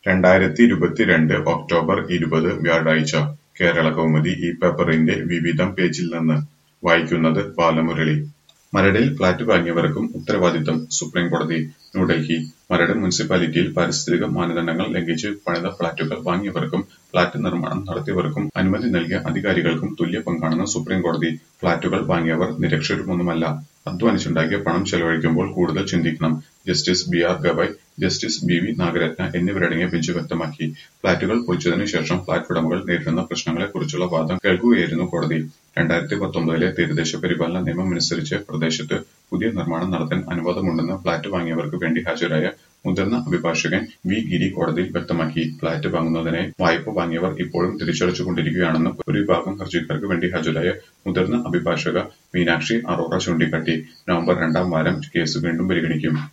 രണ്ടായിരത്തി ഇരുപത്തിരണ്ട് ഒക്ടോബർ ഇരുപത് വ്യാഴാഴ്ച കേരളകൗമുദി ഈ പേപ്പറിന്റെ വിവിധം പേജിൽ നിന്ന് വായിക്കുന്നത് ബാലമുരളി മരടിൽ ഫ്ളാറ്റ് വാങ്ങിയവർക്കും ഉത്തരവാദിത്തം സുപ്രീംകോടതി ന്യൂഡൽഹി മരട് മുനിസിപ്പാലിറ്റിയിൽ പാരിസ്ഥിതിക മാനദണ്ഡങ്ങൾ ലംഘിച്ച് പണിത ഫ്ളാറ്റുകൾ വാങ്ങിയവർക്കും ഫ്ളാറ്റ് നിർമ്മാണം നടത്തിയവർക്കും അനുമതി നൽകിയ അധികാരികൾക്കും തുല്യ പങ്കാണെന്ന് സുപ്രീംകോടതി ഫ്ളാറ്റുകൾ വാങ്ങിയവർ നിരക്ഷരമൊന്നുമല്ല അധ്വാനിച്ചുണ്ടാക്കിയ പണം ചെലവഴിക്കുമ്പോൾ കൂടുതൽ ചിന്തിക്കണം justice B R Gavai justice B V Nagarathna എന്നിവരടങ്ങിയ ബെഞ്ച് വ്യക്തമാക്കി ഫ്ളാറ്റുകൾ പൊളിച്ചതിനു ശേഷം ഫ്ളാറ്റ് ഉടമകൾ നേരിടുന്ന പ്രശ്നങ്ങളെക്കുറിച്ചുള്ള വാദം കേൾക്കുകയായിരുന്നു കോടതി രണ്ടായിരത്തി പത്തൊമ്പതിലെ തീരദേശ പരിപാലന നിയമമനുസരിച്ച് പ്രദേശത്ത് പുതിയ നിർമ്മാണം നടത്താൻ അനുവാദമുണ്ടെന്ന് ഫ്ളാറ്റ് വാങ്ങിയവർക്ക് വേണ്ടി ഹാജരായ മുതിർന്ന അഭിഭാഷകൻ വി ഗിരി കോടതിയിൽ വ്യക്തമാക്കി ഫ്ളാറ്റ് വാങ്ങുന്നതിനായി വായ്പ വാങ്ങിയവർ ഇപ്പോഴും തിരിച്ചടച്ചുകൊണ്ടിരിക്കുകയാണെന്ന് ഒരു വിഭാഗം ഹർജിക്കാർക്ക് വേണ്ടി ഹാജരായ മുതിർന്ന അഭിഭാഷക മീനാക്ഷി അറോറ ചൂണ്ടിക്കാട്ടി നവംബർ രണ്ടാം വാരം കേസ് വീണ്ടും പരിഗണിക്കും